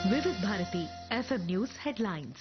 వివిధ Bharati FM news headlines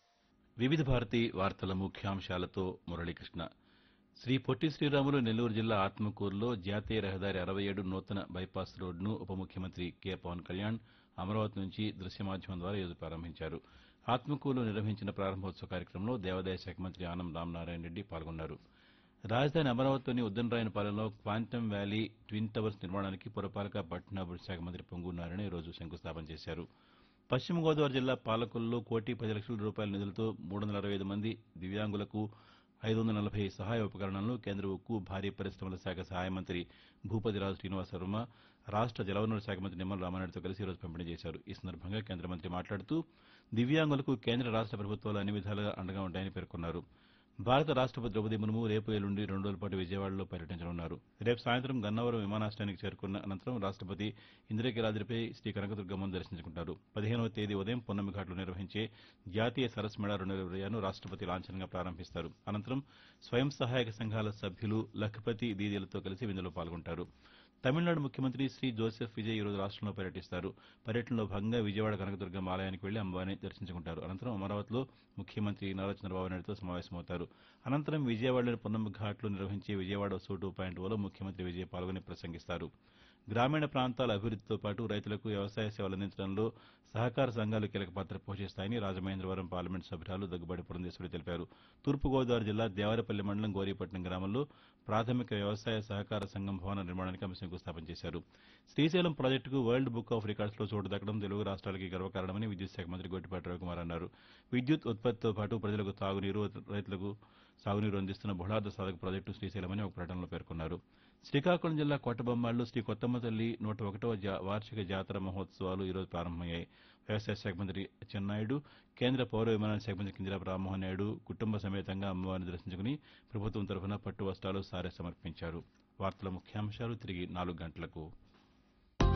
వివిధ భారతి వార్తల ముఖ్యాంశాలతో మురళీకృష్ణ శ్రీ పొట్టి శ్రీరాములు నెల్లూరు జిల్లా ఆత్మకూరులో జాతీయ రహదారి అరవై ఏడు నూతన బైపాస్ రోడ్డును ఉప ముఖ్యమంత్రి కె పవన్ కళ్యాణ్ అమరావతి నుంచి దృశ్య మాధ్యమం ద్వారా ఈరోజు ప్రారంభించారు ఆత్మకూరులో నిర్వహించిన ప్రారంభోత్సవ కార్యక్రమంలో దేవాదాయ శాఖ మంత్రి ఆనం రామనారాయణ రెడ్డి పాల్గొన్నారు రాజధాని అమరావతిలోని ఉద్దనరాయనపాలెంలో క్వాంటమ్ వ్యాలీ ట్విన్ టవర్స్ నిర్మాణానికి పురపాలక పట్టణాభివృద్ధి శాఖ మంత్రి పొంగు నారాయణ ఈ రోజు శంకుస్థాపన చేశారు పశ్చిమ గోదావరి జిల్లా పాలకొల్లులో కోటి పది లక్షల రూపాయల నిధులతో మూడు వందల అరవై ఐదు మంది దివ్యాంగులకు ఐదు వందల నలభై సహాయ ఉపకరణాలను కేంద్ర ఉక్కు భారీ పరిశ్రమల శాఖ సహాయ మంత్రి భూపతిరాజు శ్రీనివాస వర్మ రాష్ట జలవనరుల శాఖ మంత్రి నిమ్మల రామారెడ్డితో కలిసి ఈరోజు పంపిణీ చేశారు ఈ సందర్భంగా కేంద్ర మంత్రి మాట్లాడుతూ దివ్యాంగులకు కేంద్ర రాష్ట ప్రభుత్వాలు అన్ని విధాలుగా అండగా ఉంటాయని పేర్కొన్నారు భారత రాష్టపతి ద్రౌపది ముర్ము రేపు ఎల్లుండి రెండు రోజుల పాటు విజయవాడలో పర్యటించనున్నారు రేపు సాయంత్రం గన్నవరం విమానాశ్రయానికి చేరుకున్న అనంతరం రాష్టపతి ఇంద్రకీలాద్రిపై శ్రీ కనకదుర్గమ్మను దర్శించుకుంటారు పదిహేనవ తేదీ ఉదయం పొన్నమి ఘాట్లో నిర్వహించే జాతీయ సరస్ మేళా రెండు వేల ఇరవై ఆరును రాష్టపతి లాంఛనంగా ప్రారంభిస్తారు అనంతరం స్వయం సహాయక సంఘాల సభ్యులు లఖపతి దీదీలతో కలిసి విందులో పాల్గొంటారు తమిళనాడు ముఖ్యమంత్రి శ్రీ జోసెఫ్ విజయ్ ఈరోజు రాష్టంలో పర్యటిస్తారు పర్యటనలో భాగంగా విజయవాడ కనకదుర్గమ్మ ఆలయానికి వెళ్లి అమ్మవారిని దర్శించుకుంటారు అనంతరం అమరావతిలో ముఖ్యమంత్రి నారా చంద్రబాబు నాయుడుతో సమావేశమవుతారు అనంతరం విజయవాడలోని పొన్నమ్మ ఘాట్లో నిర్వహించే విజయవాడ సో టూ పాయింట్ ఓలో ముఖ్యమంత్రి విజయ్ పాల్గొని ప్రసంగిస్తారు గ్రామీణ ప్రాంతాల అభివృద్దితో పాటు రైతులకు వ్యవసాయ సేవలు అందించడంలో సహకార సంఘాలు కీలక పాత్ర పోషిస్తాయని రాజమహేంద్రవరం పార్లమెంట్ సభ్యురాలు దగ్గుబాటి పురంధేశ్వరి తెలిపారు తూర్పుగోదావరి జిల్లా దేవరపల్లి మండలం గోరీపట్నం గ్రామంలో ప్రాథమిక వ్యవసాయ సహకార సంఘం భవన నిర్మాణానికి ఆమె శంకుస్థాపన చేశారు శ్రీశైలం ప్రాజెక్టుకు వరల్డ్ బుక్ ఆఫ్ రికార్డ్స్లో చోటు దక్కడం తెలుగు రాష్ట్రాలకి గర్వకారణమని విద్యుత్ శాఖ మంత్రి గొట్టిపాటి రవికుమార్ అన్నారు విద్యుత్ ఉత్పత్తితో పాటు ప్రజలకు తాగునీరు రైతులకు సాగునీరు అందిస్తున్న బహుళార్థ సాధక ప్రాజెక్టు శ్రీశైలమని ఒక ప్రకటనలో పేర్కొన్నారు శ్రీకాకుళం జిల్లా కొట్టబొమ్మాళ్లో శ్రీ కొత్తమ్మ తల్లి నూట ఒకటవ జా- వార్షిక జాతర మహోత్సవాలు ఈరోజు ప్రారంభమయ్యాయి వ్యవసాయ శాఖ మంత్రి అచ్చెన్నాయుడు కేంద్ర పౌర విమానయాన శాఖ మంత్రి కింజరాపు రామ్మోహన్ నాయుడు కుటుంబ సమేతంగా అమ్మవారిని దర్శించుకుని ప్రభుత్వం తరఫున పట్టు వస్త్రాలు సారె సమర్పించారు వార్తల ముఖ్యాంశాలు తిరిగి నాలుగు గంటలకు